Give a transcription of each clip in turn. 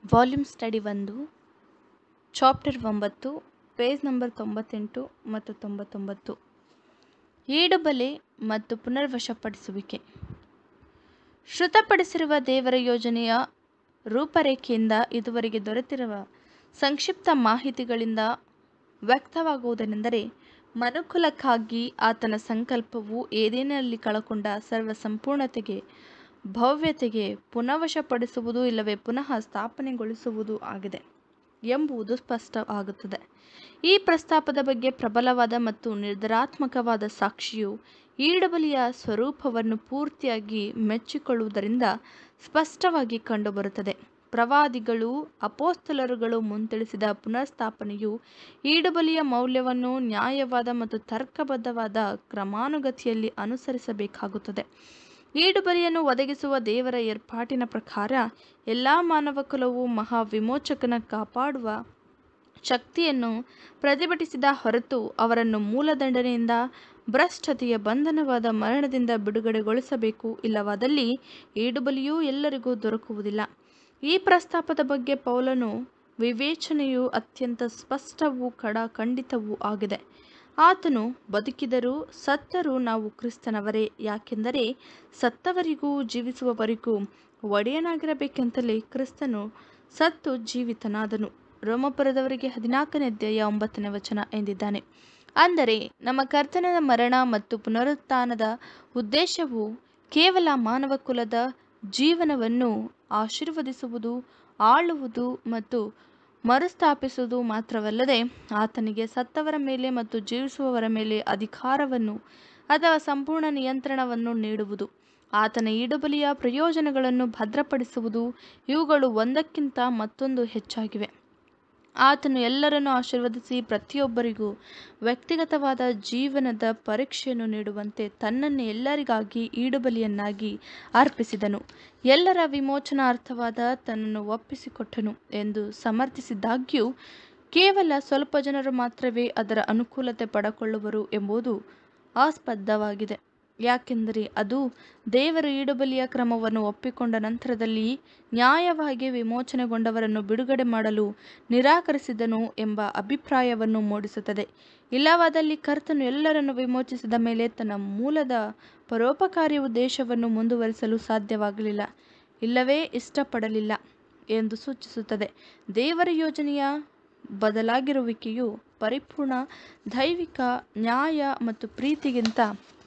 volume study ಒಂದು chapter ಒಂಬತ್ತು page number ತೊಂಬತ್ತೆಂಟು ಮತ್ತು ತೊಂಬತ್ತೊಂಬತ್ತು ಈಡುಬಲೆ ಮತ್ತು ಪುನರ್ವಶಪಡಿಸುವಿಕೆ ಶ್ರುತಪಡಿಸಿರುವ ದೇವರ ಯೋಜನೆಯ ರೂಪರೇಖೆಯಿಂದ ಇದುವರೆಗೆ ದೊರೆತಿರುವ ಸಂಕ್ಷಿಪ್ತ ಮಾಹಿತಿಗಳಿಂದ ವ್ಯಕ್ತವಾಗುವುದೇನೆಂದರೆ ಮನುಕುಲಕ್ಕಾಗಿ ಆತನ ಸಂಕಲ್ಪವು ಏದೇನಲ್ಲಿ ಕಳಕೊಂಡ ಸರ್ವ ಸಂಪೂರ್ಣತೆಗೆ ಭವ್ಯತೆಗೆ ಪುನಃವಶಪಡಿಸುವುದು ಇಲ್ಲವೇ ಪುನಃ ಸ್ಥಾಪನೆಗೊಳಿಸುವುದು ಆಗಿದೆ ಎಂಬುದು ಸ್ಪಷ್ಟವಾಗುತ್ತದೆ ಈ ಪ್ರಸ್ತಾಪದ ಬಗ್ಗೆ ಪ್ರಬಲವಾದ ಮತ್ತು ನಿರ್ಧಾರಾತ್ಮಕವಾದ ಸಾಕ್ಷಿಯು ಈಡುಬಲಿಯ ಸ್ವರೂಪವನ್ನು ಪೂರ್ತಿಯಾಗಿ ಮೆಚ್ಚಿಕೊಳ್ಳುವುದರಿಂದ ಸ್ಪಷ್ಟವಾಗಿ ಕಂಡುಬರುತ್ತದೆ ಪ್ರವಾದಿಗಳು ಅಪೋಸ್ತಲರುಗಳು ಮುಂತಿಳಿಸಿದ ಪುನರ್ಸ್ಥಾಪನೆಯು ಈಡುಬಲಿಯ ಮೌಲ್ಯವನ್ನು ನ್ಯಾಯವಾದ ಮತ್ತು ತರ್ಕಬದ್ಧವಾದ ಕ್ರಮಾನುಗತಿಯಲ್ಲಿ ಅನುಸರಿಸಬೇಕಾಗುತ್ತದೆ ಈಡುಬಲಿಯನ್ನು ಒದಗಿಸುವ ದೇವರ ಏರ್ಪಾಟಿನ ಪ್ರಕಾರ ಎಲ್ಲ ಮಾನವಕುಲವು ಮಹಾ ವಿಮೋಚಕನ ಕಾಪಾಡುವ ಶಕ್ತಿಯನ್ನು ಪ್ರತಿಭಟಿಸಿದ ಹೊರತು ಅವರನ್ನು ಮೂಲದಂಡನೆಯಿಂದ ಭ್ರಷ್ಟತೆಯ ಬಂಧನವಾದ ಮರಣದಿಂದ ಬಿಡುಗಡೆಗೊಳಿಸಬೇಕು ಇಲ್ಲವಾದಲ್ಲಿ ಈಡುಬಲಿಯೂ ಎಲ್ಲರಿಗೂ ದೊರಕುವುದಿಲ್ಲ ಈ ಪ್ರಸ್ತಾಪದ ಬಗ್ಗೆ ಪೌಲನು ವಿವೇಚನೆಯು ಅತ್ಯಂತ ಸ್ಪಷ್ಟವೂ ಕಡ ಖಂಡಿತವೂ ಆಗಿದೆ ಆತನು ಬದುಕಿದರೂ ಸತ್ತರೂ ನಾವು ಕ್ರಿಸ್ತನವರೇ ಯಾಕೆಂದರೆ ಸತ್ತವರಿಗೂ ಜೀವಿಸುವವರಿಗೂ ಒಡೆಯನಾಗಿರಬೇಕೆಂತಲೇ ಕ್ರಿಸ್ತನು ಸತ್ತು ಜೀವಿತನಾದನು ರೋಮಪುರದವರಿಗೆ ಹದಿನಾಲ್ಕನೇ ಅಧ್ಯಾಯ ಒಂಬತ್ತನೇ ವಚನ ಎಂದಿದ್ದಾನೆ ಅಂದರೆ ನಮ್ಮ ಕರ್ತನದ ಮರಣ ಮತ್ತು ಪುನರುತ್ಥಾನದ ಉದ್ದೇಶವು ಕೇವಲ ಮಾನವ ಕುಲದ ಜೀವನವನ್ನು ಆಶೀರ್ವದಿಸುವುದು ಆಳುವುದು ಮತ್ತು ಮರುಸ್ಥಾಪಿಸುವುದು ಮಾತ್ರವಲ್ಲದೆ ಆತನಿಗೆ ಸತ್ತವರ ಮೇಲೆ ಮತ್ತು ಜೀವಿಸುವವರ ಮೇಲೆ ಅಧಿಕಾರವನ್ನು ಅಥವಾ ಸಂಪೂರ್ಣ ನಿಯಂತ್ರಣವನ್ನು ನೀಡುವುದು ಆತನ ಈಡುಬಲಿಯ ಪ್ರಯೋಜನಗಳನ್ನು ಭದ್ರಪಡಿಸುವುದು ಇವುಗಳು ಒಂದಕ್ಕಿಂತ ಮತ್ತೊಂದು ಹೆಚ್ಚಾಗಿವೆ ಆತನು ಎಲ್ಲರನ್ನು ಆಶೀರ್ವದಿಸಿ ಪ್ರತಿಯೊಬ್ಬರಿಗೂ ವ್ಯಕ್ತಿಗತವಾದ ಜೀವನದ ಪರೀಕ್ಷೆಯನ್ನು ನೀಡುವಂತೆ ತನ್ನನ್ನು ಎಲ್ಲರಿಗಾಗಿ ಈಡುಬಲಿಯನ್ನಾಗಿ ಅರ್ಪಿಸಿದನು ಎಲ್ಲರ ವಿಮೋಚನಾರ್ಥವಾದ ತನ್ನನ್ನು ಒಪ್ಪಿಸಿಕೊಟ್ಟನು ಎಂದು ಸಮರ್ಥಿಸಿದಾಗ್ಯೂ ಕೇವಲ ಸ್ವಲ್ಪ ಜನರು ಮಾತ್ರವೇ ಅದರ ಅನುಕೂಲತೆ ಪಡಕೊಳ್ಳುವರು ಎಂಬುದು ಆಸ್ಪದವಾಗಿದೆ ಯಾಕೆಂದರೆ ಅದು ದೇವರು ಈಡುಬಲಿಯ ಕ್ರಮವನ್ನು ಒಪ್ಪಿಕೊಂಡ ನಂತರದಲ್ಲಿ ನ್ಯಾಯವಾಗಿ ವಿಮೋಚನೆಗೊಂಡವರನ್ನು ಬಿಡುಗಡೆ ಮಾಡಲು ನಿರಾಕರಿಸಿದನು ಎಂಬ ಅಭಿಪ್ರಾಯವನ್ನು ಮೂಡಿಸುತ್ತದೆ ಇಲ್ಲವಾದಲ್ಲಿ ಕರ್ತನು ಎಲ್ಲರನ್ನು ವಿಮೋಚಿಸಿದ ಮೇಲೆ ತನ್ನ ಮೂಲದ ಪರೋಪಕಾರಿ ಉದ್ದೇಶವನ್ನು ಮುಂದುವರಿಸಲು ಸಾಧ್ಯವಾಗಲಿಲ್ಲ ಇಲ್ಲವೇ ಇಷ್ಟಪಡಲಿಲ್ಲ ಎಂದು ಸೂಚಿಸುತ್ತದೆ ದೇವರ ಯೋಜನೆಯ ಬದಲಾಗಿರುವಿಕೆಯು ಪರಿಪೂರ್ಣ ದೈವಿಕ ನ್ಯಾಯ ಮತ್ತು ಪ್ರೀತಿಗಿಂತ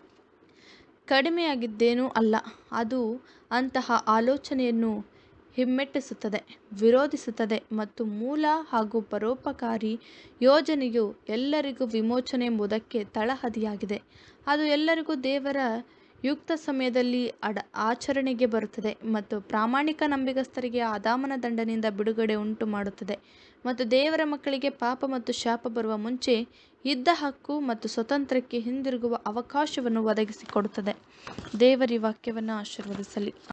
ಕಡಿಮೆಯಾಗಿದ್ದೇನೂ ಅಲ್ಲ ಅದು ಅಂತಹ ಆಲೋಚನೆಯನ್ನು ಹಿಮ್ಮೆಟ್ಟಿಸುತ್ತದೆ ವಿರೋಧಿಸುತ್ತದೆ ಮತ್ತು ಮೂಲ ಹಾಗೂ ಪರೋಪಕಾರಿ ಯೋಜನೆಯು ಎಲ್ಲರಿಗೂ ವಿಮೋಚನೆ ಎಂಬುದಕ್ಕೆ ತಳಹದಿಯಾಗಿದೆ ಅದು ಎಲ್ಲರಿಗೂ ದೇವರ ಯುಕ್ತ ಸಮಯದಲ್ಲಿ ಅಡ ಆಚರಣೆಗೆ ಬರುತ್ತದೆ ಮತ್ತು ಪ್ರಾಮಾಣಿಕ ನಂಬಿಗಸ್ತರಿಗೆ ಆದಾಮನ ದಂಡನೆಯಿಂದ ಬಿಡುಗಡೆ ಉಂಟು ಮಾಡುತ್ತದೆ ಮತ್ತು ದೇವರ ಮಕ್ಕಳಿಗೆ ಪಾಪ ಮತ್ತು ಶಾಪ ಬರುವ ಮುಂಚೆ ಇದ್ದ ಹಕ್ಕು ಮತ್ತು ಸ್ವತಂತ್ರಕ್ಕೆ ಹಿಂದಿರುಗುವ ಅವಕಾಶವನ್ನು ಒದಗಿಸಿಕೊಡುತ್ತದೆ ದೇವರ ವಾಕ್ಯವನ್ನು ಆಶೀರ್ವದಿಸಲಿ